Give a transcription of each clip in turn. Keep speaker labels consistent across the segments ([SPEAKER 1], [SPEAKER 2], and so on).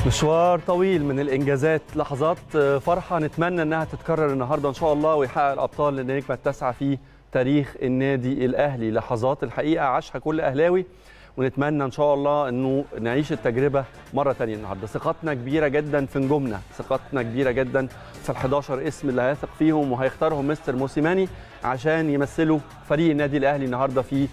[SPEAKER 1] مشوار طويل من الانجازات لحظات فرحه نتمنى انها تتكرر النهارده ان شاء الله ويحقق الابطال النجمه التاسعه في تاريخ النادي الاهلي لحظات الحقيقه عاشها كل اهلاوي ونتمنى ان شاء الله انه نعيش التجربه مره ثانيه النهارده ثقتنا كبيره جدا في نجومنا ثقتنا كبيره جدا في ال11 اسم اللي هيثق فيهم وهيختارهم مستر موسيماني عشان يمثلوا فريق النادي الاهلي النهارده في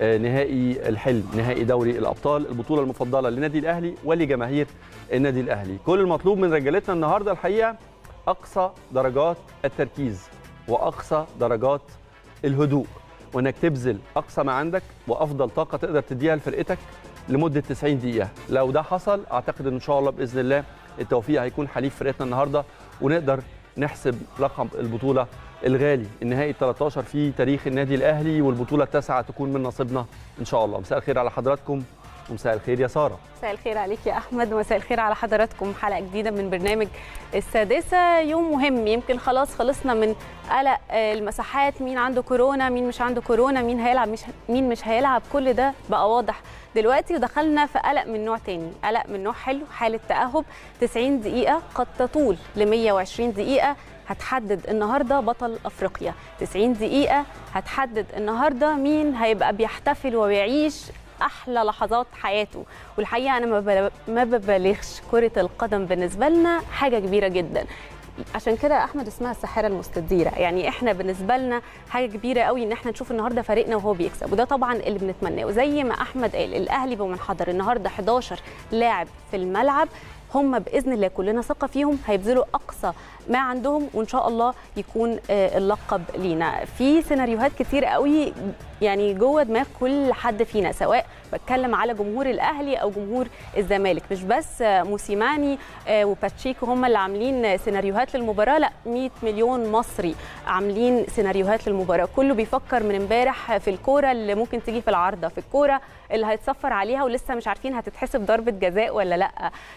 [SPEAKER 1] نهائي الحلم نهائي دوري الابطال البطوله المفضله للنادي الاهلي ولجماهير النادي الاهلي كل المطلوب من رجالتنا النهارده الحقيقه اقصى درجات التركيز واقصى درجات الهدوء وانك تبذل اقصى ما عندك وافضل طاقه تقدر تديها لفرقتك لمده 90 دقيقه لو ده حصل اعتقد ان شاء الله باذن الله التوفيق هيكون حليف فرقتنا النهارده ونقدر نحسب لقب البطوله الغالي النهائي 13 في تاريخ النادي الاهلي والبطوله التاسعه تكون من نصيبنا ان شاء الله مساء الخير على حضراتكم ومساء الخير يا ساره
[SPEAKER 2] مساء الخير عليك يا احمد ومساء الخير على حضراتكم حلقه جديده من برنامج السادسه يوم مهم يمكن خلاص خلصنا من قلق المساحات مين عنده كورونا مين مش عنده كورونا مين هيلعب مش مين مش هيلعب كل ده بقى واضح دلوقتي ودخلنا في قلق من نوع تاني قلق من نوع حلو حاله تاهب 90 دقيقه قد تطول ل 120 دقيقه هتحدد النهارده بطل افريقيا 90 دقيقه هتحدد النهارده مين هيبقى بيحتفل وبيعيش احلى لحظات حياته والحقيقه انا ما ببالغش كره القدم بالنسبه لنا حاجه كبيره جدا عشان كده احمد اسمها الساحره المستديره يعني احنا بالنسبه لنا حاجه كبيره قوي ان احنا نشوف النهارده فريقنا وهو بيكسب وده طبعا اللي بنتمناه وزي ما احمد قال الاهلي بمنحدر النهارده 11 لاعب في الملعب هم باذن الله كلنا ثقه فيهم هيبذلوا اقصى ما عندهم وان شاء الله يكون اللقب لينا في سيناريوهات كتير قوي يعني جوه دماغ كل حد فينا سواء بتكلم على جمهور الاهلي او جمهور الزمالك مش بس موسيماني وباتشيكو هم اللي عاملين سيناريوهات للمباراه لا 100 مليون مصري عاملين سيناريوهات للمباراه كله بيفكر من امبارح في الكوره اللي ممكن تيجي في العارضه في الكوره اللي هيتصفر عليها ولسه مش عارفين هتتحسب ضربه جزاء ولا لا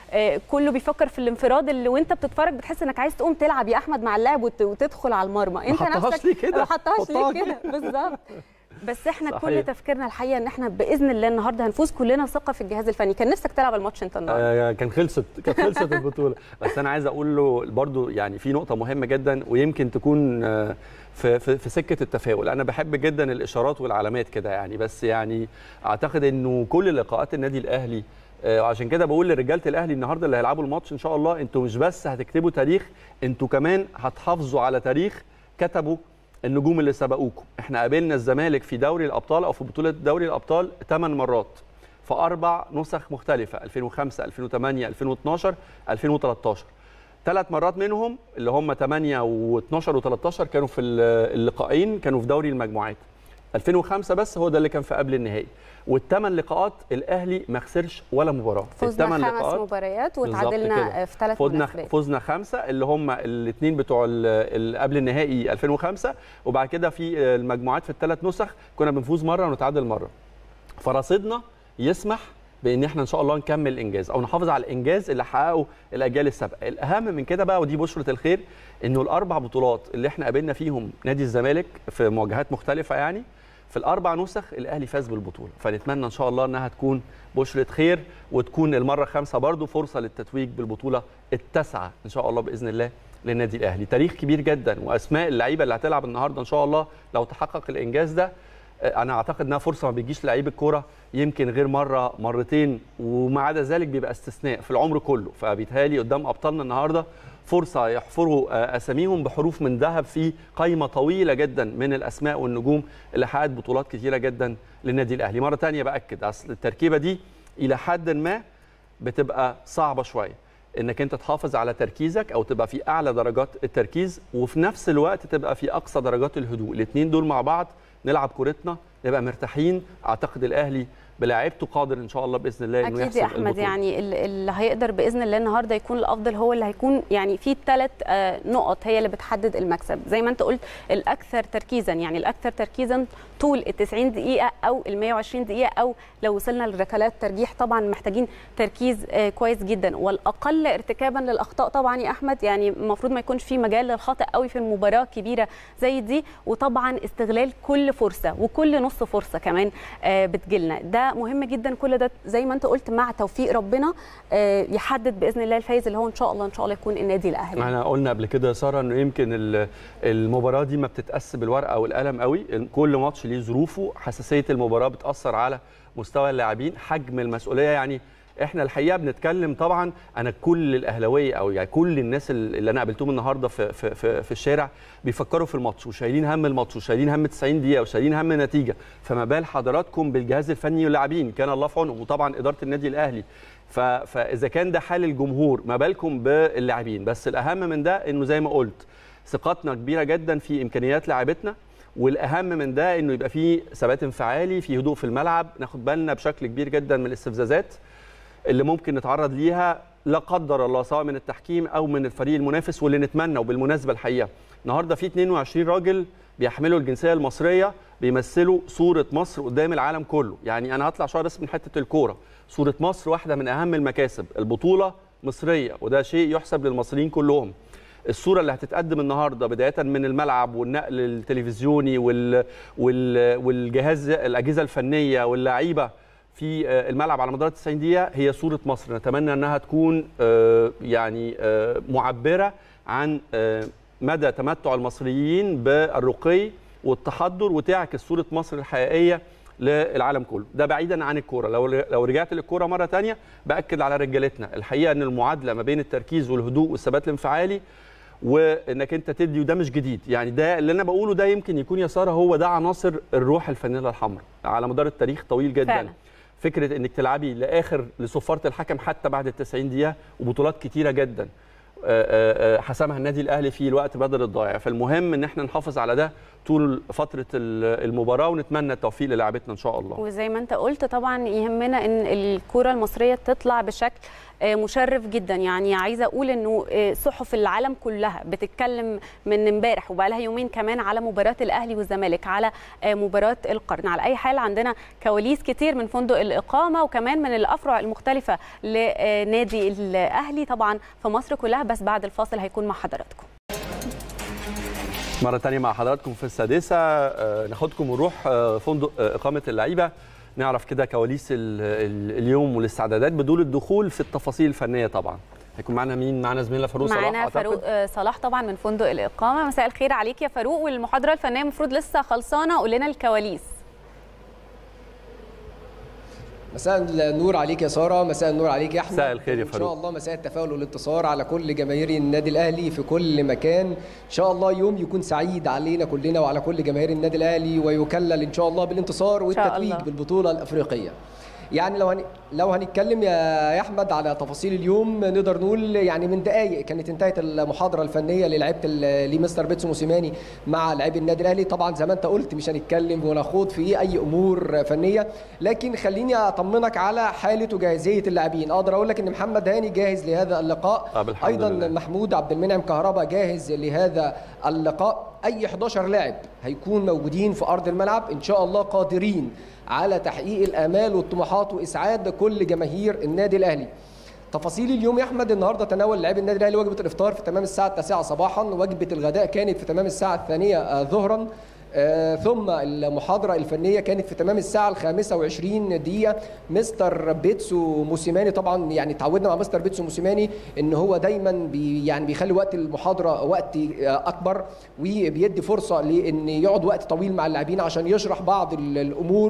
[SPEAKER 2] كله بيفكر في الانفراد اللي وانت بتتفرج بتحس انك عايز تقوم تلعب يا احمد مع اللاعب وتدخل على المرمى
[SPEAKER 1] انت نفسك
[SPEAKER 2] ما حطهاش ليه كده بالظبط بس احنا صحيح. كل تفكيرنا الحقيقه ان احنا باذن الله النهارده هنفوز كلنا ثقه في الجهاز الفني كان نفسك تلعب الماتش انت النهارده
[SPEAKER 1] آه كان خلصت كانت خلصت البطوله بس انا عايز اقول له برضو يعني في نقطه مهمه جدا ويمكن تكون آه في, في, في سكه التفاؤل انا بحب جدا الاشارات والعلامات كده يعني بس يعني اعتقد انه كل لقاءات النادي الاهلي وعشان كده بقول لرجاله الاهلي النهارده اللي هيلعبوا الماتش ان شاء الله انتوا مش بس هتكتبوا تاريخ انتوا كمان هتحافظوا على تاريخ كتبوا النجوم اللي سبقوكم احنا قابلنا الزمالك في دوري الابطال او في بطوله دوري الابطال 8 مرات في اربع نسخ مختلفه 2005 2008 2012 2013 ثلاث مرات منهم اللي هم 8 و12 و13 كانوا في اللقاءين كانوا في دوري المجموعات 2005 بس هو ده اللي كان في قبل النهائي والثمان لقاءات الاهلي ما خسرش ولا مباراه
[SPEAKER 2] فزنا خمس لقاءات مباريات وتعادلنا في ثلاث
[SPEAKER 1] فزنا فزنا خمسه اللي هم الاثنين بتوع قبل النهائي 2005 وبعد كده في المجموعات في الثلاث نسخ كنا بنفوز مره ونتعادل مره فرصيدنا يسمح بان احنا ان شاء الله نكمل الانجاز او نحافظ على الانجاز اللي حققه الاجيال السابقه الاهم من كده بقى ودي بشره الخير انه الاربع بطولات اللي احنا قابلنا فيهم نادي الزمالك في مواجهات مختلفه يعني في الاربع نسخ الاهلي فاز بالبطوله فنتمنى ان شاء الله انها تكون بشره خير وتكون المره الخامسه برضو فرصه للتتويج بالبطوله التاسعه ان شاء الله باذن الله للنادي الاهلي تاريخ كبير جدا واسماء اللعيبه اللي هتلعب النهارده ان شاء الله لو تحقق الانجاز ده انا اعتقد انها فرصه ما بيجيش لعيب الكوره يمكن غير مره مرتين وما عدا ذلك بيبقى استثناء في العمر كله فبيتهيألي قدام ابطالنا النهارده فرصه يحفروا اساميهم بحروف من ذهب في قائمه طويله جدا من الاسماء والنجوم اللي حققت بطولات كثيره جدا للنادي الاهلي مره ثانيه باكد اصل التركيبه دي الى حد ما بتبقى صعبه شويه انك انت تحافظ على تركيزك او تبقى في اعلى درجات التركيز وفي نفس الوقت تبقى في اقصى درجات الهدوء الاثنين دول مع بعض نلعب كورتنا نبقى مرتاحين اعتقد الاهلي بلاعيبته قادر ان شاء الله باذن الله
[SPEAKER 2] انه اكيد يا احمد البطولة. يعني اللي هيقدر باذن الله النهارده يكون الافضل هو اللي هيكون يعني في ثلاث نقط هي اللي بتحدد المكسب زي ما انت قلت الاكثر تركيزا يعني الاكثر تركيزا طول ال 90 دقيقه او ال 120 دقيقه او لو وصلنا لركلات ترجيح طبعا محتاجين تركيز كويس جدا والاقل ارتكابا للاخطاء طبعا يا احمد يعني المفروض ما يكونش في مجال للخطا قوي في المباراه كبيره زي دي وطبعا استغلال كل فرصه وكل نص فرصه كمان بتجيلنا ده ده مهم جدا كل ده زي ما انت قلت مع توفيق ربنا آه، يحدد باذن الله الفايز اللي هو ان شاء الله ان شاء الله يكون النادي الاهلي
[SPEAKER 1] احنا قلنا قبل كده يا ساره انه يمكن ال- المباراه دي ما بتتقاس بالورقه والقلم قوي كل ماتش ليه ظروفه حساسيه المباراه بتاثر على مستوى اللاعبين حجم المسؤوليه يعني احنا الحقيقه بنتكلم طبعا انا كل الاهلاويه او يعني كل الناس اللي انا قابلتهم النهارده في في في, في الشارع بيفكروا في الماتش وشايلين هم الماتش وشايلين هم 90 دقيقه وشايلين هم النتيجه فما بال حضراتكم بالجهاز الفني واللاعبين كان الله في عونهم وطبعا اداره النادي الاهلي ف- فاذا كان ده حال الجمهور ما بالكم باللاعبين بس الاهم من ده انه زي ما قلت ثقتنا كبيره جدا في امكانيات لاعبتنا والاهم من ده انه يبقى في ثبات انفعالي في هدوء في الملعب ناخد بالنا بشكل كبير جدا من الاستفزازات اللي ممكن نتعرض ليها لا قدر الله سواء من التحكيم او من الفريق المنافس واللي نتمنى وبالمناسبه الحقيقه النهارده في 22 راجل بيحملوا الجنسيه المصريه بيمثلوا صوره مصر قدام العالم كله يعني انا هطلع شويه بس من حته الكوره صوره مصر واحده من اهم المكاسب البطوله مصريه وده شيء يحسب للمصريين كلهم الصوره اللي هتتقدم النهارده بدايه من الملعب والنقل التلفزيوني وال وال والجهاز الاجهزه الفنيه واللعيبه في آه، الملعب على مدار 90 دقيقه هي صوره مصر نتمنى انها تكون آه، يعني آه، معبره عن آه، مدى تمتع المصريين بالرقي والتحضر وتعكس صوره مصر الحقيقيه للعالم كله ده بعيدا عن الكوره لو لو رجعت للكوره مره تانية باكد على رجالتنا الحقيقه ان المعادله ما بين التركيز والهدوء والثبات الانفعالي وانك انت تدي وده مش جديد يعني ده اللي انا بقوله ده يمكن يكون يا ساره هو ده عناصر الروح الفانيلا الحمراء على مدار التاريخ طويل جدا
[SPEAKER 2] فعلا.
[SPEAKER 1] فكره انك تلعبي لاخر لصفاره الحكم حتى بعد ال 90 دقيقه وبطولات كتيره جدا آه، آه، حسمها النادي الاهلي في الوقت بدل الضايع فالمهم ان احنا نحافظ على ده طول فتره ال- المباراه ونتمنى التوفيق للاعبتنا ان شاء الله
[SPEAKER 2] وزي ما انت قلت طبعا يهمنا ان الكره المصريه تطلع بشكل آه، مشرف جدا يعني عايزه اقول انه آه، صحف العالم كلها بتتكلم من امبارح وبقى لها يومين كمان على مباراه الاهلي والزمالك على آه، مباراه القرن على اي حال عندنا كواليس كتير من فندق الاقامه وكمان من الافرع المختلفه لنادي الاهلي طبعا في مصر كلها بس بعد الفاصل هيكون مع حضراتكم
[SPEAKER 1] مرة تانية مع حضراتكم في السادسة آه، ناخدكم ونروح آه، فندق آه، إقامة اللعيبة نعرف كده كواليس ال- ال- اليوم والاستعدادات بدون الدخول في التفاصيل الفنية طبعا هيكون معانا مين معانا زميلنا فاروق صلاح
[SPEAKER 2] معانا
[SPEAKER 1] أعتقد.
[SPEAKER 2] فاروق آه، صلاح طبعا من فندق الاقامه مساء الخير عليك يا فاروق والمحاضره الفنيه المفروض لسه خلصانه قول لنا الكواليس
[SPEAKER 3] مساء النور عليك يا ساره مساء النور عليك يا احمد
[SPEAKER 1] مساء الخير يا
[SPEAKER 3] ان
[SPEAKER 1] فاروق.
[SPEAKER 3] شاء الله مساء التفاؤل والانتصار على كل جماهير النادي الاهلي في كل مكان ان شاء الله يوم يكون سعيد علينا كلنا وعلى كل جماهير النادي الاهلي ويكلل ان شاء الله بالانتصار والتتويج
[SPEAKER 2] الله.
[SPEAKER 3] بالبطوله الافريقيه يعني لو هن... لو هنتكلم يا يا احمد على تفاصيل اليوم نقدر نقول يعني من دقائق كانت انتهت المحاضره الفنيه للعيبه ال- لمستر بيتسو موسيماني مع لاعبي النادي الاهلي طبعا زي ما انت قلت مش هنتكلم ونخوض في اي امور فنيه لكن خليني اطمنك على حاله وجاهزيه اللاعبين اقدر اقول لك ان محمد هاني جاهز لهذا اللقاء
[SPEAKER 1] طب الحمد
[SPEAKER 3] ايضا
[SPEAKER 1] لله.
[SPEAKER 3] محمود عبد المنعم كهربا جاهز لهذا اللقاء اي 11 لاعب هيكون موجودين في ارض الملعب ان شاء الله قادرين على تحقيق الامال والطموحات واسعاد كل جماهير النادي الاهلي تفاصيل اليوم يا احمد النهارده تناول لاعبي النادي الاهلي وجبه الافطار في تمام الساعه 9 صباحا وجبه الغداء كانت في تمام الساعه الثانيه آه، ظهرا آه، ثم المحاضرة الفنية كانت في تمام الساعة الخامسة وعشرين دقيقة مستر بيتسو موسيماني طبعا يعني تعودنا مع مستر بيتسو موسيماني ان هو دايما بي يعني بيخلي وقت المحاضرة وقت آه، اكبر وبيدي فرصة لان يقعد وقت طويل مع اللاعبين عشان يشرح بعض ال- الامور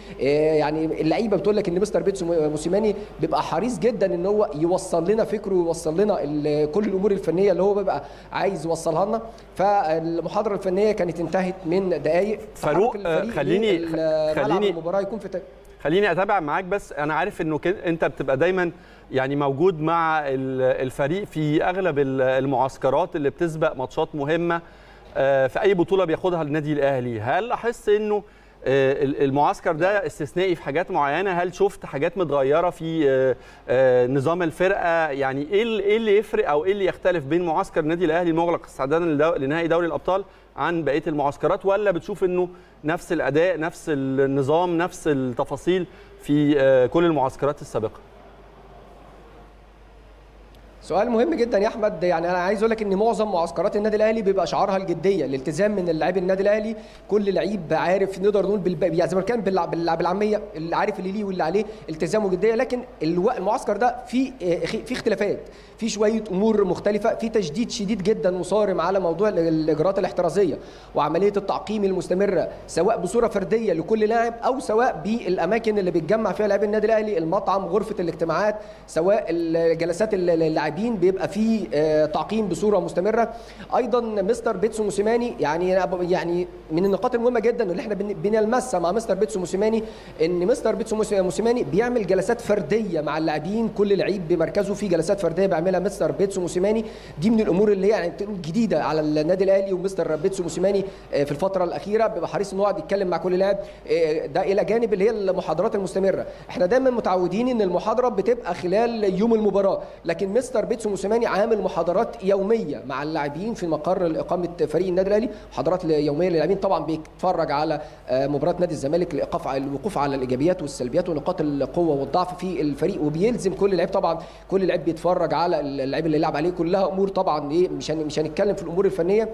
[SPEAKER 3] ويعني اللعيبة بتقول لك ان مستر بيتسو موسيماني بيبقى حريص جدا ان هو يوصل لنا فكره ويوصل لنا ال- كل الامور الفنية اللي هو بيبقى عايز يوصلها لنا فالمحاضرة الفنية كانت انتهت من دقائق
[SPEAKER 1] فاروق،
[SPEAKER 3] تحرك
[SPEAKER 1] آه،
[SPEAKER 3] الفريق
[SPEAKER 1] خليني-
[SPEAKER 3] للملعب
[SPEAKER 1] خليني-
[SPEAKER 3] المباراة يكون في ت-
[SPEAKER 1] خليني اتابع معاك بس انا عارف انه كده انت بتبقى دايما يعني موجود مع ال- الفريق في اغلب ال- المعسكرات اللي بتسبق ماتشات مهمه آه، في اي بطوله بياخدها النادي الاهلي هل لاحظت انه آه، ال- المعسكر ده استثنائي في حاجات معينه هل شفت حاجات متغيره في آه، آه، نظام الفرقه يعني ايه ال- ايه اللي يفرق او ايه اللي يختلف بين معسكر النادي الاهلي المغلق استعدادا لدو- لنهائي دوري الابطال عن بقيه المعسكرات ولا بتشوف انه نفس الاداء نفس النظام نفس التفاصيل في آه، كل المعسكرات السابقه
[SPEAKER 3] سؤال مهم جدا يا احمد يعني انا عايز اقول لك ان معظم معسكرات النادي الاهلي بيبقى شعارها الجديه الالتزام من لاعبي النادي الاهلي كل لعيب عارف نقدر نقول بالب... يعني زي ما كان بالع... بالع... بالعاميه اللي عارف اللي ليه واللي عليه التزام وجديه لكن الو... المعسكر ده في في اختلافات في شويه امور مختلفه في تشديد شديد جدا وصارم على موضوع الاجراءات الاحترازيه وعمليه التعقيم المستمره سواء بصوره فرديه لكل لاعب او سواء بالاماكن اللي بيتجمع فيها لاعبي النادي الاهلي المطعم غرفه الاجتماعات سواء جلسات اللاعبين بيبقى في تعقيم بصوره مستمره ايضا مستر بيتسو موسيماني يعني يعني من النقاط المهمه جدا اللي احنا بنلمسها مع مستر بيتسو موسيماني ان مستر بيتسو موسيماني بيعمل جلسات فرديه مع اللاعبين كل لعيب بمركزه في جلسات فرديه بيعملها مستر بيتسو موسيماني دي من الامور اللي يعني جديده على النادي الاهلي ومستر بيتسو موسيماني في الفتره الاخيره بيبقى حريص انه يقعد يتكلم مع كل لاعب ده الى جانب اللي هي المحاضرات المستمره احنا دايما متعودين ان المحاضره بتبقى خلال يوم المباراه لكن مستر بيتسو موسيماني عامل محاضرات يوميه مع اللاعبين في مقر اقامه فريق النادي الاهلي محاضرات يوميه للاعبين طبعا بيتفرج على مباراه نادي الزمالك لايقاف الوقوف على الايجابيات والسلبيات ونقاط القوه والضعف في الفريق وبيلزم كل لعيب طبعا كل لعيب بيتفرج على اللعيب اللي لعب عليه كلها امور طبعا ايه مش مش هنتكلم في الامور الفنيه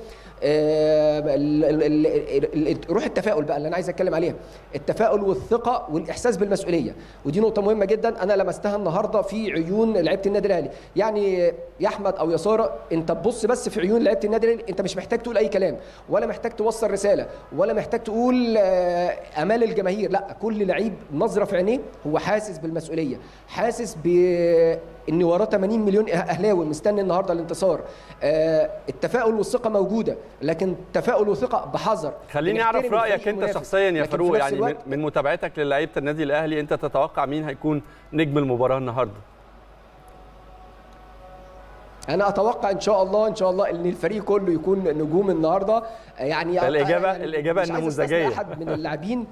[SPEAKER 3] روح التفاؤل بقى اللي انا عايز اتكلم عليها التفاؤل والثقه والاحساس بالمسؤوليه ودي نقطه مهمه جدا انا لمستها النهارده في عيون لعيبه النادي الاهلي يعني يا احمد او يا ساره انت تبص بس في عيون لعيبه النادي الاهلي انت مش محتاج تقول اي كلام ولا محتاج توصل رساله ولا محتاج تقول امال الجماهير لا كل لعيب نظره في عينيه هو حاسس بالمسؤوليه حاسس ب ان وراه 80 مليون اهلاوي مستني النهارده الانتصار آه التفاؤل والثقه موجوده لكن تفاؤل وثقه بحذر
[SPEAKER 1] خليني اعرف رايك انت شخصيا يا فاروق يعني من, من متابعتك للعيبه النادي الاهلي انت تتوقع مين هيكون نجم المباراه النهارده
[SPEAKER 3] انا اتوقع ان شاء الله ان شاء الله ان الفريق كله يكون نجوم النهارده يعني
[SPEAKER 1] الاجابه
[SPEAKER 3] يعني
[SPEAKER 1] الاجابه النموذجيه
[SPEAKER 3] احد من اللاعبين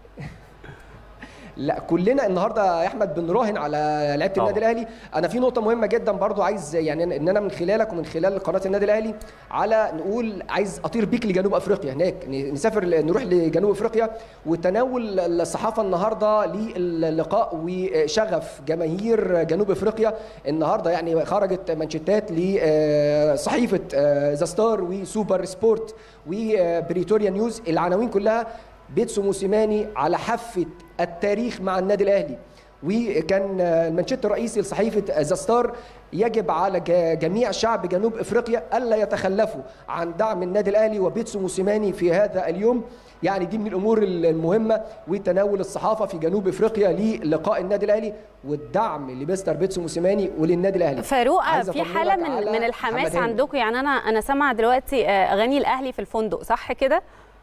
[SPEAKER 3] لا كلنا النهارده يا احمد بنراهن على لعيبه النادي الاهلي انا في نقطه مهمه جدا برضو عايز يعني ان انا من خلالك ومن خلال قناه النادي الاهلي على نقول عايز اطير بيك لجنوب افريقيا هناك نسافر نروح لجنوب افريقيا وتناول الصحافه النهارده للقاء وشغف جماهير جنوب افريقيا النهارده يعني خرجت مانشيتات لصحيفه ذا ستار وسوبر سبورت وبريتوريا نيوز العناوين كلها بيتسو موسيماني على حافه التاريخ مع النادي الاهلي وكان المانشيت الرئيسي لصحيفه ذا ستار يجب على جميع شعب جنوب افريقيا الا يتخلفوا عن دعم النادي الاهلي وبيتسو موسيماني في هذا اليوم يعني دي من الامور المهمه وتناول الصحافه في جنوب افريقيا للقاء النادي الاهلي والدعم لمستر بيتسو موسيماني وللنادي الاهلي
[SPEAKER 2] فاروق في حاله من من الحماس عندكم يعني انا انا سامعه دلوقتي اغاني الاهلي في الفندق صح كده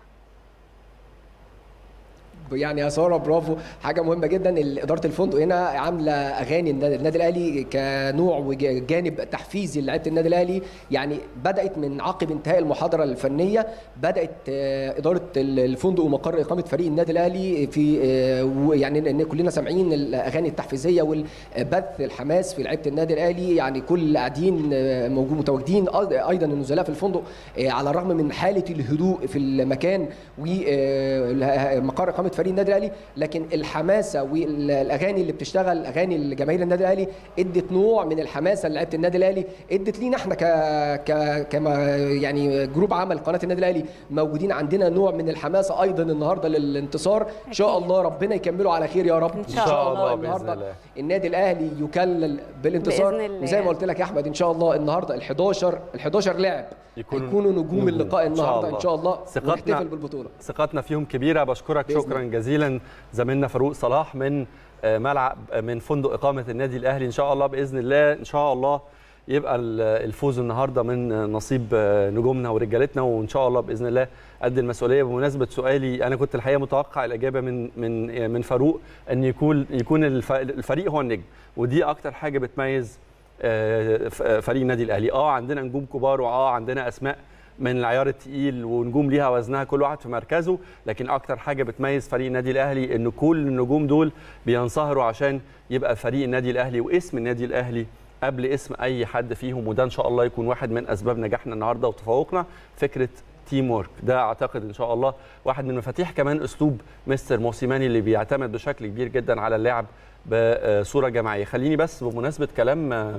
[SPEAKER 3] يعني يا ساره برافو حاجه مهمه جدا اداره الفندق هنا عامله اغاني النادي الاهلي كنوع وجانب تحفيزي لعيبه النادي الاهلي يعني بدات من عقب انتهاء المحاضره الفنيه بدات اداره الفندق ومقر اقامه فريق النادي الاهلي في يعني ان كلنا سامعين الاغاني التحفيزيه والبث الحماس في لعيبه النادي الاهلي يعني كل قاعدين موجود متواجدين ايضا النزلاء في الفندق على الرغم من حاله الهدوء في المكان ومقر اقامه فريق النادي الاهلي لكن الحماسه والاغاني اللي بتشتغل اغاني الجماهير النادي الاهلي ادت نوع من الحماسه لعيبه النادي الاهلي ادت لينا احنا ك ك كما يعني جروب عمل قناه النادي الاهلي موجودين عندنا نوع من الحماسه ايضا النهارده للانتصار ان شاء الله ربنا يكمله على خير يا رب
[SPEAKER 2] ان شاء, شاء الله
[SPEAKER 3] النهارده النادي الاهلي يكلل بالانتصار وزي ما قلت لك يا احمد ان شاء الله النهارده ال 11 ال 11 لاعب يكونوا, يكونوا نجوم اللقاء النهارده ان شاء الله
[SPEAKER 1] ثقتنا
[SPEAKER 3] بالبطوله
[SPEAKER 1] ثقتنا فيهم كبيره بشكرك شكرا جزيلا زميلنا فاروق صلاح من ملعب من فندق اقامه النادي الاهلي ان شاء الله باذن الله ان شاء الله يبقى الفوز النهارده من نصيب نجومنا ورجالتنا وان شاء الله باذن الله قد المسؤوليه بمناسبه سؤالي انا كنت الحقيقه متوقع الاجابه من من من فاروق ان يكون يكون الفريق هو النجم ودي اكتر حاجه بتميز فريق النادي الاهلي اه عندنا نجوم كبار واه عندنا اسماء من العيار التقيل ونجوم ليها وزنها كل واحد في مركزه لكن اكتر حاجه بتميز فريق النادي الاهلي ان كل النجوم دول بينصهروا عشان يبقى فريق النادي الاهلي واسم النادي الاهلي قبل اسم اي حد فيهم وده ان شاء الله يكون واحد من اسباب نجاحنا النهارده وتفوقنا فكره تيم وورك ده اعتقد ان شاء الله واحد من مفاتيح كمان اسلوب مستر موسيماني اللي بيعتمد بشكل كبير جدا على اللعب بصوره جماعيه خليني بس بمناسبه كلام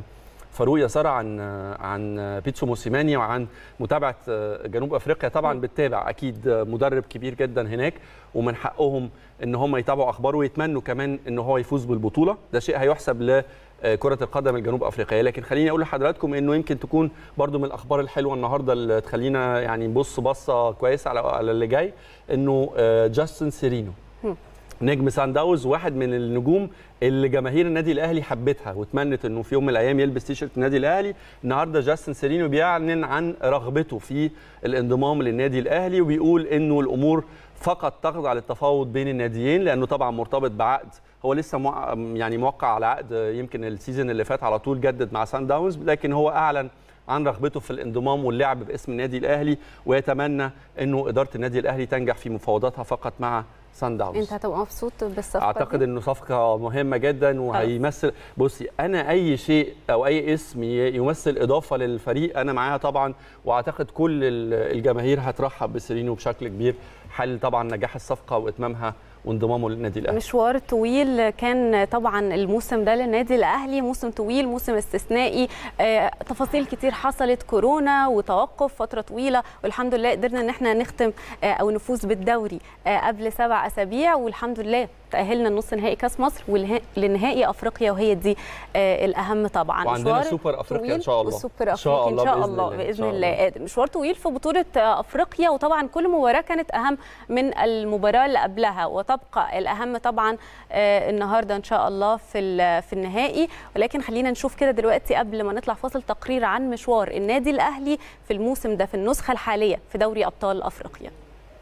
[SPEAKER 1] فاروق يسار عن عن بيتسو موسيماني وعن متابعه جنوب افريقيا طبعا بتتابع اكيد مدرب كبير جدا هناك ومن حقهم ان هم يتابعوا اخباره ويتمنوا كمان ان هو يفوز بالبطوله ده شيء هيحسب ل كرة القدم الجنوب افريقيه لكن خليني اقول لحضراتكم انه يمكن تكون برضو من الاخبار الحلوه النهارده اللي تخلينا يعني نبص بصه كويسه على على اللي جاي انه جاستن سيرينو نجم سان داونز واحد من النجوم اللي جماهير النادي الاهلي حبتها وتمنت انه في يوم من الايام يلبس تيشيرت النادي الاهلي النهارده جاستن سيرينو بيعلن عن رغبته في الانضمام للنادي الاهلي وبيقول انه الامور فقط تخضع للتفاوض بين الناديين لانه طبعا مرتبط بعقد هو لسه مو... يعني موقع على عقد يمكن السيزون اللي فات على طول جدد مع سان داونز لكن هو اعلن عن رغبته في الانضمام واللعب باسم النادي الاهلي ويتمنى انه اداره النادي الاهلي تنجح في مفاوضاتها فقط مع سان داونز
[SPEAKER 2] انت هتبقى مبسوط بالصفقه
[SPEAKER 1] اعتقد
[SPEAKER 2] دي؟
[SPEAKER 1] انه صفقه مهمه جدا وهيمثل بصي انا اي شيء او اي اسم يمثل اضافه للفريق انا معاها طبعا واعتقد كل الجماهير هترحب بسيرينو بشكل كبير حل طبعا نجاح الصفقه واتمامها وانضمامه للنادي الاهلي
[SPEAKER 2] مشوار طويل كان طبعا الموسم ده للنادي الاهلي موسم طويل موسم استثنائي آه، تفاصيل كتير حصلت كورونا وتوقف فتره طويله والحمد لله قدرنا ان احنا نختم آه، او نفوز بالدوري آه، قبل سبع اسابيع والحمد لله تاهلنا لنص نهائي كاس مصر ولنهائي افريقيا وهي دي الاهم طبعا
[SPEAKER 1] وعندنا سوبر افريقيا ان شاء الله
[SPEAKER 2] سوبر افريقيا ان شاء الله باذن, باذن الله, الله. مشوار طويل في بطوله افريقيا وطبعا كل مباراه كانت اهم من المباراه اللي قبلها وتبقى الاهم طبعا النهارده ان شاء الله في في النهائي ولكن خلينا نشوف كده دلوقتي قبل ما نطلع فاصل تقرير عن مشوار النادي الاهلي في الموسم ده في النسخه الحاليه في دوري ابطال افريقيا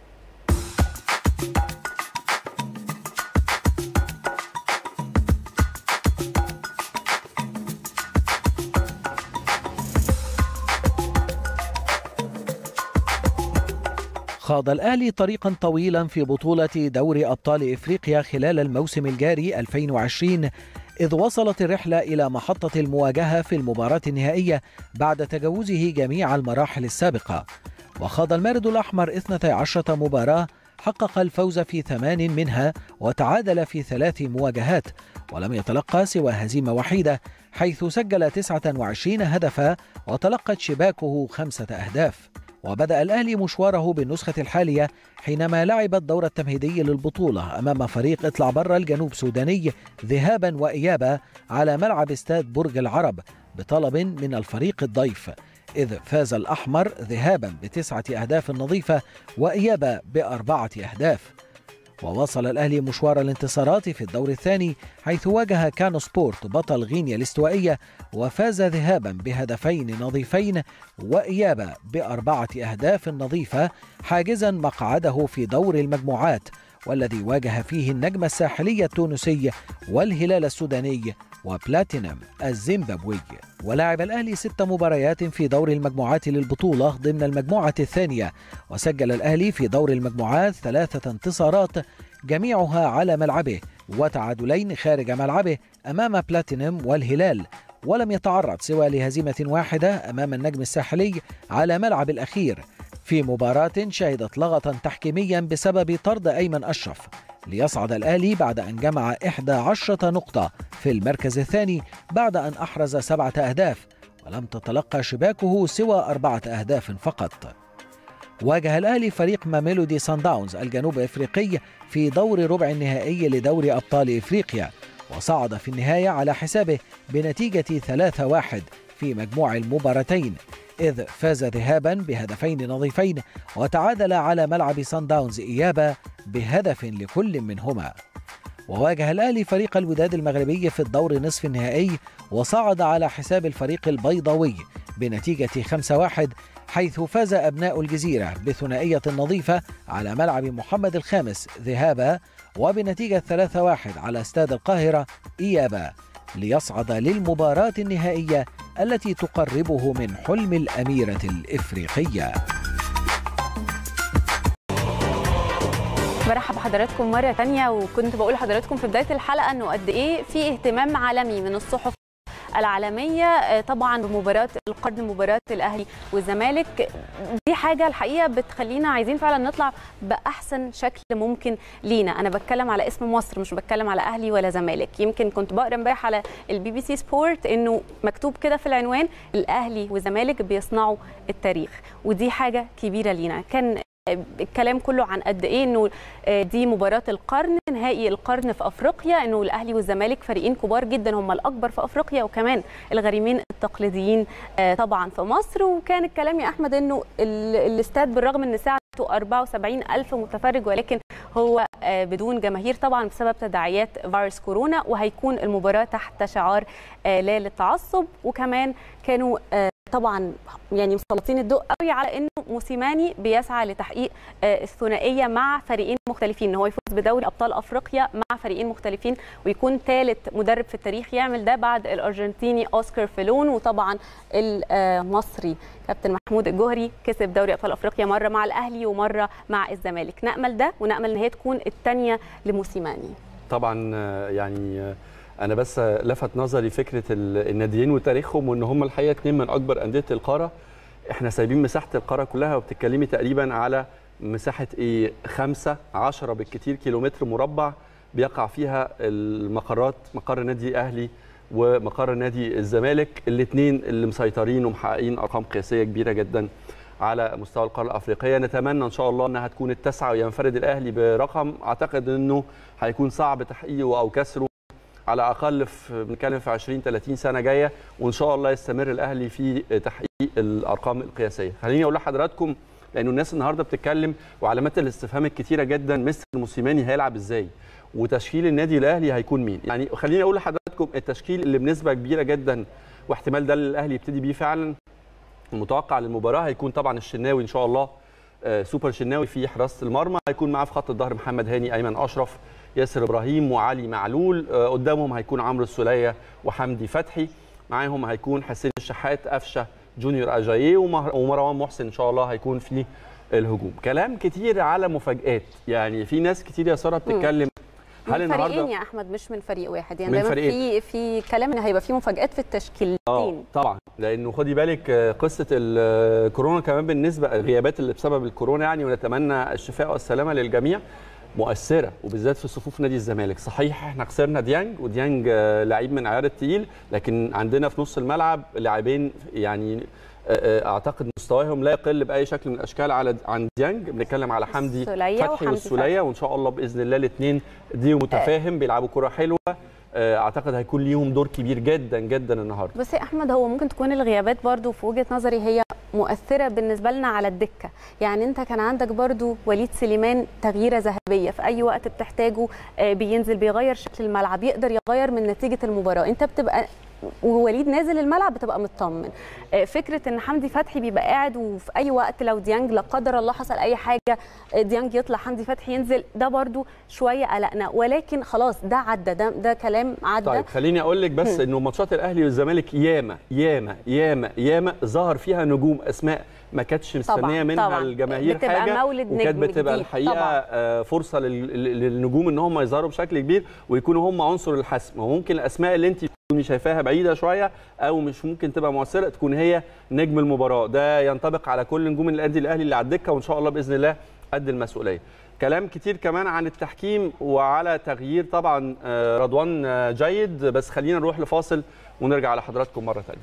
[SPEAKER 4] خاض الأهلي طريقا طويلا في بطولة دوري أبطال إفريقيا خلال الموسم الجاري 2020 إذ وصلت الرحلة إلى محطة المواجهة في المباراة النهائية بعد تجاوزه جميع المراحل السابقة وخاض المارد الأحمر 12 مباراة حقق الفوز في ثمان منها وتعادل في ثلاث مواجهات ولم يتلقى سوى هزيمة وحيدة حيث سجل 29 هدفا وتلقت شباكه خمسة أهداف وبدأ الأهلي مشواره بالنسخة الحالية حينما لعب الدور التمهيدي للبطولة أمام فريق اطلع برا الجنوب سوداني ذهابا وإيابا على ملعب استاد برج العرب بطلب من الفريق الضيف إذ فاز الأحمر ذهابا بتسعة أهداف نظيفة وإيابا بأربعة أهداف وواصل الأهلي مشوار الانتصارات في الدور الثاني حيث واجه كانو سبورت بطل غينيا الاستوائية وفاز ذهابا بهدفين نظيفين وإيابة بأربعة أهداف نظيفة حاجزا مقعده في دور المجموعات والذي واجه فيه النجم الساحلي التونسي والهلال السوداني وبلاتينم الزيمبابوي ولعب الأهلي ست مباريات في دور المجموعات للبطولة ضمن المجموعة الثانية وسجل الأهلي في دور المجموعات ثلاثة انتصارات جميعها على ملعبه وتعادلين خارج ملعبه أمام بلاتينم والهلال ولم يتعرض سوى لهزيمة واحدة أمام النجم الساحلي على ملعب الأخير في مباراة شهدت لغطا تحكيميا بسبب طرد أيمن أشرف ليصعد الأهلي بعد أن جمع 11 نقطة في المركز الثاني بعد أن أحرز سبعة أهداف ولم تتلقى شباكه سوى أربعة أهداف فقط واجه الأهلي فريق ماميلودي سان داونز الجنوب إفريقي في دور ربع النهائي لدوري أبطال إفريقيا وصعد في النهاية على حسابه بنتيجة 3-1 في مجموع المباراتين إذ فاز ذهابا بهدفين نظيفين وتعادل على ملعب سان داونز إيابا بهدف لكل منهما وواجه الأهلي فريق الوداد المغربي في الدور نصف النهائي وصعد على حساب الفريق البيضاوي بنتيجة 5-1 حيث فاز أبناء الجزيرة بثنائية نظيفة على ملعب محمد الخامس ذهابا وبنتيجة 3-1 على استاد القاهرة إيابا ليصعد للمباراة النهائية التي تقربه من حلم الأميرة الإفريقية
[SPEAKER 2] برحب بحضراتكم مرة تانية وكنت بقول لحضراتكم في بداية الحلقة أنه قد إيه في اهتمام عالمي من الصحف العالميه آه، طبعا بمباراه القرن مباراه الاهلي والزمالك دي حاجه الحقيقه بتخلينا عايزين فعلا نطلع باحسن شكل ممكن لينا انا بتكلم على اسم مصر مش بتكلم على اهلي ولا زمالك يمكن كنت بقرا امبارح على البي بي سي سبورت انه مكتوب كده في العنوان الاهلي والزمالك بيصنعوا التاريخ ودي حاجه كبيره لينا كان الكلام كله عن قد ايه انه دي مباراه القرن نهائي القرن في افريقيا انه الاهلي والزمالك فريقين كبار جدا هم الاكبر في افريقيا وكمان الغريمين التقليديين آه، طبعا في مصر وكان الكلام يا احمد انه ال- الاستاد بالرغم ان ساعته 74 الف متفرج ولكن هو آه، بدون جماهير طبعا بسبب تداعيات فيروس كورونا وهيكون المباراه تحت شعار آه، لا للتعصب وكمان كانوا آه، طبعا يعني مسلطين الضوء قوي على انه موسيماني بيسعى لتحقيق آه، الثنائيه مع فريقين مختلفين ان هو يفوز بدوري ابطال افريقيا مع فريقين مختلفين ويكون ثالث مدرب في التاريخ يعمل ده بعد الارجنتيني اوسكار فيلون وطبعا المصري كابتن محمود الجوهري كسب دوري ابطال افريقيا مره مع الاهلي ومره مع الزمالك نامل ده ونامل ان هي تكون الثانيه لموسيماني
[SPEAKER 1] طبعا آه، يعني آه، انا بس آه، لفت نظري فكره ال- الناديين وتاريخهم وان هم الحقيقه اثنين من اكبر انديه القاره احنا سايبين مساحه القاره كلها وبتتكلمي تقريبا على مساحه ايه 5 10 بالكثير كيلومتر مربع بيقع فيها المقرات مقر نادي اهلي ومقر نادي الزمالك الاثنين اللي مسيطرين ومحققين ارقام قياسيه كبيره جدا على مستوى القاره الافريقيه نتمنى ان شاء الله انها تكون التاسعه وينفرد الاهلي برقم اعتقد انه هيكون صعب تحقيقه او كسره على الاقل في بنتكلم في 20 30 سنه جايه وان شاء الله يستمر الاهلي في تحقيق الارقام القياسيه خليني اقول لحضراتكم لانه الناس النهارده بتتكلم وعلامات الاستفهام الكتيره جدا مستر موسيماني هيلعب ازاي وتشكيل النادي الاهلي هيكون مين يعني خليني اقول لحضراتكم التشكيل اللي بنسبه كبيره جدا واحتمال ده اللي الاهلي يبتدي بيه فعلا المتوقع للمباراه هيكون طبعا الشناوي ان شاء الله آه، سوبر شناوي في حراسه المرمى هيكون معاه في خط الظهر محمد هاني ايمن اشرف ياسر ابراهيم وعلي معلول آه، قدامهم هيكون عمرو السوليه وحمدي فتحي معاهم هيكون حسين الشحات قفشه جونيور اجاييه ومه- ومروان محسن ان شاء الله هيكون في الهجوم كلام كتير على مفاجات يعني في ناس كتير يا ساره بتتكلم هل
[SPEAKER 2] من فريقين
[SPEAKER 1] النهارده
[SPEAKER 2] يا احمد مش من فريق واحد يعني
[SPEAKER 1] من
[SPEAKER 2] دايما
[SPEAKER 1] فريقين.
[SPEAKER 2] في في كلام ان هيبقى في مفاجات في
[SPEAKER 1] اه
[SPEAKER 2] التشكيلتين
[SPEAKER 1] طبعا لانه خدي بالك آه، قصه الكورونا كمان بالنسبه الغيابات اللي بسبب الكورونا يعني ونتمنى الشفاء والسلامه للجميع مؤثره وبالذات في صفوف نادي الزمالك صحيح احنا خسرنا ديانج وديانج آه، لعيب من عيار التقيل لكن عندنا في نص الملعب لاعبين يعني آه، آه، اعتقد مستواهم لا يقل باي شكل من الاشكال على عن ديانج بنتكلم على حمدي
[SPEAKER 2] السولية
[SPEAKER 1] فتحي
[SPEAKER 2] وحمدي
[SPEAKER 1] والسوليه وان شاء الله باذن الله الاثنين دي متفاهم بيلعبوا كره حلوه آه، اعتقد هيكون ليهم دور كبير جدا جدا النهارده
[SPEAKER 2] بس يا احمد هو ممكن تكون الغيابات برضو في وجهه نظري هي مؤثره بالنسبه لنا على الدكه يعني انت كان عندك برضو وليد سليمان تغييره ذهبيه في اي وقت بتحتاجه آه، بينزل بيغير شكل الملعب يقدر يغير من نتيجه المباراه انت بتبقى ووليد نازل الملعب بتبقى مطمن آه، فكره ان حمدي فتحي بيبقى قاعد وفي اي وقت لو ديانج لا قدر الله حصل اي حاجه آه، ديانج يطلع حمدي فتحي ينزل ده برضو شويه قلقنا ولكن خلاص ده عدى ده ده كلام عدى
[SPEAKER 1] طيب خليني اقول لك بس انه ماتشات الاهلي والزمالك ياما ياما ياما ياما ظهر فيها نجوم اسماء ما كانتش مستنيه
[SPEAKER 2] طبعاً،
[SPEAKER 1] منها
[SPEAKER 2] طبعاً.
[SPEAKER 1] الجماهير
[SPEAKER 2] بتبقى
[SPEAKER 1] حاجه
[SPEAKER 2] مولد
[SPEAKER 1] وكانت
[SPEAKER 2] نجم
[SPEAKER 1] بتبقى
[SPEAKER 2] جديد،
[SPEAKER 1] الحقيقه
[SPEAKER 2] طبعاً.
[SPEAKER 1] آه، فرصه لل- للنجوم ان هم يظهروا بشكل كبير ويكونوا هم عنصر الحسم وممكن الاسماء اللي انت تكوني شايفاها بعيده شويه او مش ممكن تبقى مؤثره تكون هي نجم المباراه ده ينطبق على كل نجوم النادي الاهلي اللي على الدكه وان شاء الله باذن الله قد المسؤوليه كلام كتير كمان عن التحكيم وعلى تغيير طبعا آه، رضوان آه، جيد بس خلينا نروح لفاصل ونرجع لحضراتكم مره ثانيه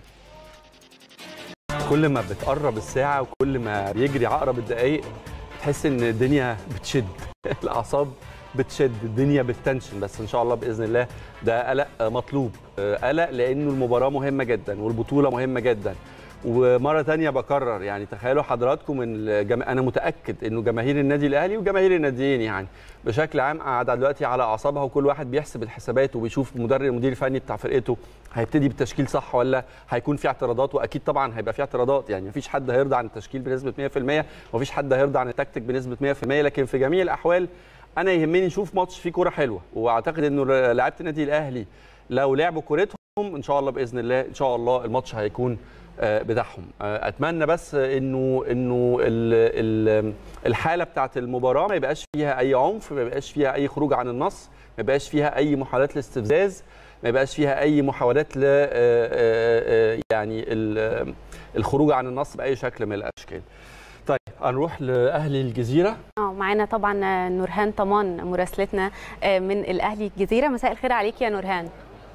[SPEAKER 1] كل ما بتقرب الساعه وكل ما بيجري عقرب الدقايق تحس ان الدنيا بتشد الاعصاب بتشد الدنيا بتنشن بس ان شاء الله باذن الله ده قلق مطلوب آه، قلق لانه المباراه مهمه جدا والبطوله مهمه جدا ومره تانية بكرر يعني تخيلوا حضراتكم ان الجم... انا متاكد انه جماهير النادي الاهلي وجماهير الناديين يعني بشكل عام قاعده دلوقتي على اعصابها وكل واحد بيحسب الحسابات وبيشوف مدرب المدير الفني بتاع فرقته هيبتدي بالتشكيل صح ولا هيكون في اعتراضات واكيد طبعا هيبقى في اعتراضات يعني مفيش حد هيرضى عن التشكيل بنسبه 100% ومفيش حد هيرضى عن التكتيك بنسبه 100% لكن في جميع الاحوال انا يهمني نشوف ماتش فيه كوره حلوه واعتقد انه لعيبه النادي الاهلي لو لعبوا كورتهم ان شاء الله باذن الله ان شاء الله الماتش هيكون آه، بتاعهم آه، اتمنى بس انه انه ال- ال- الحاله بتاعت المباراه ما يبقاش فيها اي عنف ما يبقاش فيها اي خروج عن النص ما يبقاش فيها اي محاولات لاستفزاز ما يبقاش فيها اي محاولات ل آه، آه، آه، يعني ال- الخروج عن النص باي شكل من الاشكال طيب هنروح لاهلي الجزيره
[SPEAKER 2] اه معانا طبعا نورهان طمان مراسلتنا آه، من الاهلي الجزيره مساء الخير عليك يا نورهان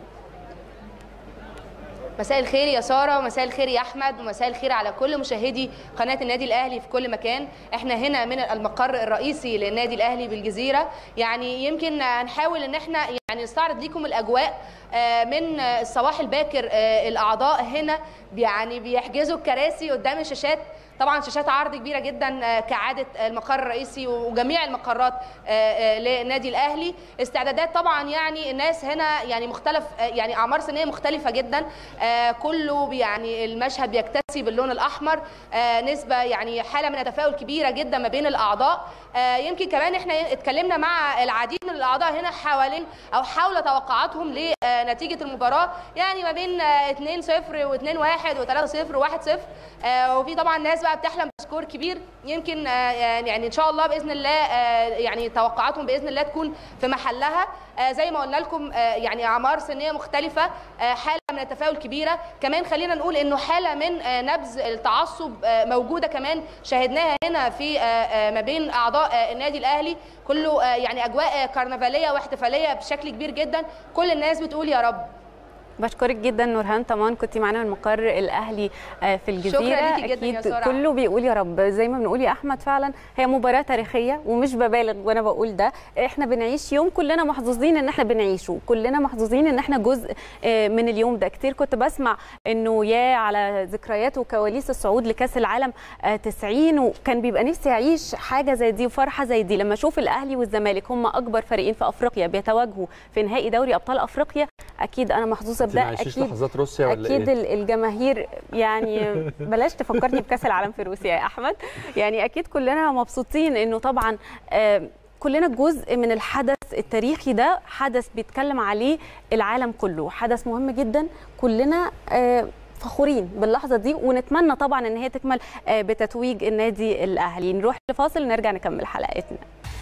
[SPEAKER 5] مساء الخير يا ساره ومساء الخير يا احمد ومساء الخير على كل مشاهدي قناه النادي الاهلي في كل مكان احنا هنا من المقر الرئيسي للنادي الاهلي بالجزيره يعني يمكن هنحاول ان احنا يعني نستعرض لكم الاجواء آه، من الصباح الباكر آه، الاعضاء هنا يعني بيحجزوا الكراسي قدام الشاشات طبعا شاشات عرض كبيره جدا آه، كعاده المقر الرئيسي وجميع المقرات آه، آه، للنادي الاهلي استعدادات طبعا يعني الناس هنا يعني مختلف آه، يعني اعمار سنيه مختلفه جدا آه، كله يعني المشهد بيكتسي باللون الاحمر آه، نسبه يعني حاله من التفاؤل كبيره جدا ما بين الاعضاء آه، يمكن كمان احنا اتكلمنا مع العديد من الاعضاء هنا حوالين او حول توقعاتهم لنتيجه المباراه يعني ما بين آه، 2-0 و2-1 و3-0 و1-0 آه، وفي طبعا ناس بقى بتحلم بسكور كبير يمكن آه، يعني ان شاء الله باذن الله آه، يعني توقعاتهم باذن الله تكون في محلها آه، زي ما قلنا لكم آه، يعني اعمار سنيه مختلفه آه، حاله من التفاؤل كبيره كمان خلينا نقول انه حاله من آه، نبذ التعصب آه، موجوده كمان شاهدناها هنا في آه، آه، ما بين اعضاء آه، النادي الاهلي كله آه، يعني اجواء آه، كرنفاليه واحتفاليه بشكل كبير جدا كل الناس بتقول يا رب
[SPEAKER 2] بشكرك جدا نورهان طمان كنت معانا من مقر الاهلي آه، في الجزيره
[SPEAKER 5] شكرا ليكي جدا يا
[SPEAKER 2] اكيد
[SPEAKER 5] سارة.
[SPEAKER 2] كله بيقول يا رب زي ما بنقول يا احمد فعلا هي مباراه تاريخيه ومش ببالغ وانا بقول ده احنا بنعيش يوم كلنا محظوظين ان احنا بنعيشه كلنا محظوظين ان احنا جزء آه، من اليوم ده كتير كنت بسمع انه يا على ذكريات وكواليس الصعود لكاس العالم آه، 90 وكان بيبقى نفسي اعيش حاجه زي دي وفرحه زي دي لما اشوف الاهلي والزمالك هم اكبر فريقين في افريقيا بيتواجهوا في نهائي دوري ابطال افريقيا اكيد انا محظوظه
[SPEAKER 1] انت ما
[SPEAKER 2] بده
[SPEAKER 1] عشتيش
[SPEAKER 2] اكيد
[SPEAKER 1] لحظات روسيا ولا
[SPEAKER 2] اكيد
[SPEAKER 1] ايه؟
[SPEAKER 2] ال- الجماهير يعني بلاش تفكرني بكاس العالم في روسيا يا احمد يعني اكيد كلنا مبسوطين انه طبعا آه، كلنا جزء من الحدث التاريخي ده حدث بيتكلم عليه العالم كله حدث مهم جدا كلنا آه، فخورين باللحظه دي ونتمنى طبعا ان هي تكمل آه، بتتويج النادي الاهلي نروح لفاصل نرجع نكمل حلقتنا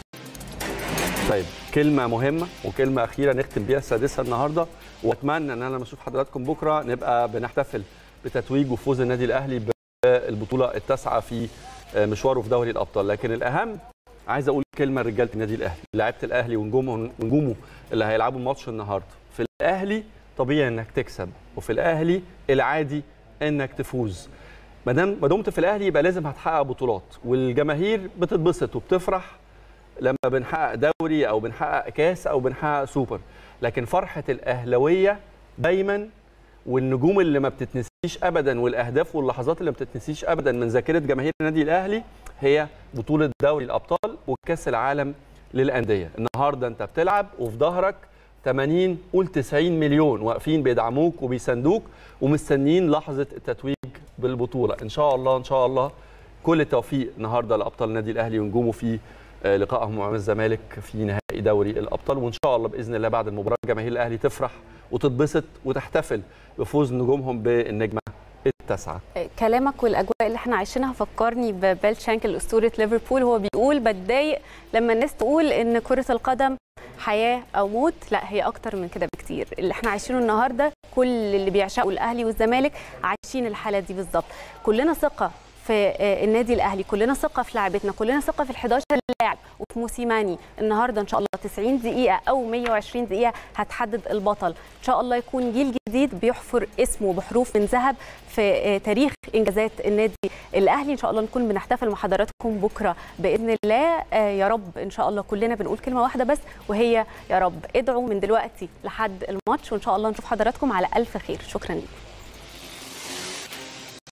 [SPEAKER 1] طيب كلمة مهمة وكلمة أخيرة نختم بيها السادسة النهاردة وأتمنى إن أنا لما أشوف حضراتكم بكرة نبقى بنحتفل بتتويج وفوز النادي الأهلي بالبطولة التاسعة في مشواره في دوري الأبطال لكن الأهم عايز أقول كلمة لرجالة النادي الأهلي لعيبة الأهلي ونجومه ونجومه اللي هيلعبوا الماتش النهاردة في الأهلي طبيعي إنك تكسب وفي الأهلي العادي إنك تفوز ما دام ما دمت في الاهلي يبقى لازم هتحقق بطولات والجماهير بتتبسط وبتفرح لما بنحقق دوري او بنحقق كاس او بنحقق سوبر لكن فرحه الاهلاويه دايما والنجوم اللي ما بتتنسيش ابدا والاهداف واللحظات اللي ما بتتنسيش ابدا من ذاكره جماهير النادي الاهلي هي بطوله دوري الابطال وكاس العالم للانديه النهارده انت بتلعب وفي ظهرك 80 قول 90 مليون واقفين بيدعموك وبيساندوك ومستنيين لحظه التتويج بالبطوله ان شاء الله ان شاء الله كل التوفيق النهارده لابطال النادي الاهلي ونجومه في آه، لقائهم مع الزمالك في نهائي دوري الابطال وان شاء الله باذن الله بعد المباراه جماهير الاهلي تفرح وتتبسط وتحتفل بفوز نجومهم بالنجمه التاسعه
[SPEAKER 2] كلامك والاجواء اللي احنا عايشينها فكرني ببيل شانكل اسطوره ليفربول هو بيقول بتضايق لما الناس تقول ان كره القدم حياه او موت لا هي اكتر من كده بكتير اللي احنا عايشينه النهارده كل اللي بيعشقوا الاهلي والزمالك عايشين الحاله دي بالظبط كلنا ثقه في آه، النادي الاهلي كلنا ثقه في لاعبتنا كلنا ثقه في ال11 لاعب وفي موسيماني النهارده ان شاء الله 90 دقيقه او 120 دقيقه هتحدد البطل ان شاء الله يكون جيل جديد بيحفر اسمه بحروف من ذهب في آه، تاريخ انجازات النادي الاهلي ان شاء الله نكون بنحتفل مع حضراتكم بكره باذن الله آه، يا رب ان شاء الله كلنا بنقول كلمه واحده بس وهي يا رب ادعوا من دلوقتي لحد الماتش وان شاء الله نشوف حضراتكم على الف خير شكرا لكم